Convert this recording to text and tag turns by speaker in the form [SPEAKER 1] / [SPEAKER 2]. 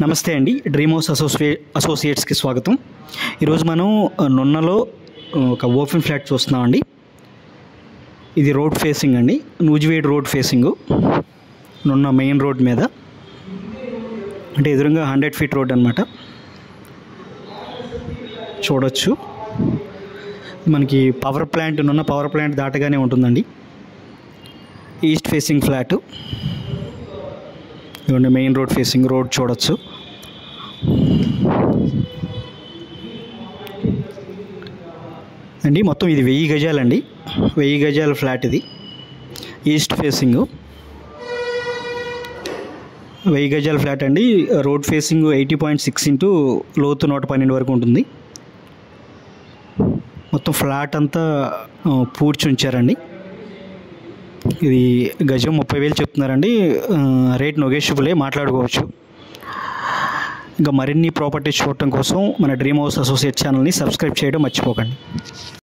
[SPEAKER 1] నమస్తే అండి dream house అసోసియే అసోసియేట్స్కి స్వాగతం ఈరోజు మనం ఆ, నున్నలో ఆ, ఒక ఓపెన్ ఫ్లాట్ చూస్తున్నామండి ఇది రోడ్ ఫేసింగ్ అండి Nuzvid road facing Nunna main road మీద అంటే ఎదురుగా హండ్రెడ్ ఫీట్ రోడ్ అనమాట చూడొచ్చు మనకి power plant Nunna power plant దాటగానే ఉంటుందండి ఈస్ట్ ఫేసింగ్ ఫ్లాట్ ఇవ్వండి మెయిన్ రోడ్ ఫేసింగ్ రోడ్ చూడొచ్చు అండి మొత్తం ఇది వెయ్యి గజాలండి వెయ్యి గజాల ఫ్లాట్ ఇది ఈస్ట్ ఫేసింగ్ వెయ్యి గజాల ఫ్లాట్ అండి road facing eighty point six into లోతు నూట పన్నెండు వరకు ఉంటుంది మొత్తం ఫ్లాట్ అంతా ఆ, పూడ్చి ఉంచారండి ఇది గజం ముప్పై వేలు చెప్తున్నారండి ఆ, రేట్ నొగేషబులే మాట్లాడుకోవచ్చు ఇంకా మరిన్ని ప్రాపర్టీస్ చూడటం కోసం మన డ్రీమ్ హౌస్ అసోసియేట్ ఛానల్ని సబ్స్క్రైబ్ చేయడం మర్చిపోకండి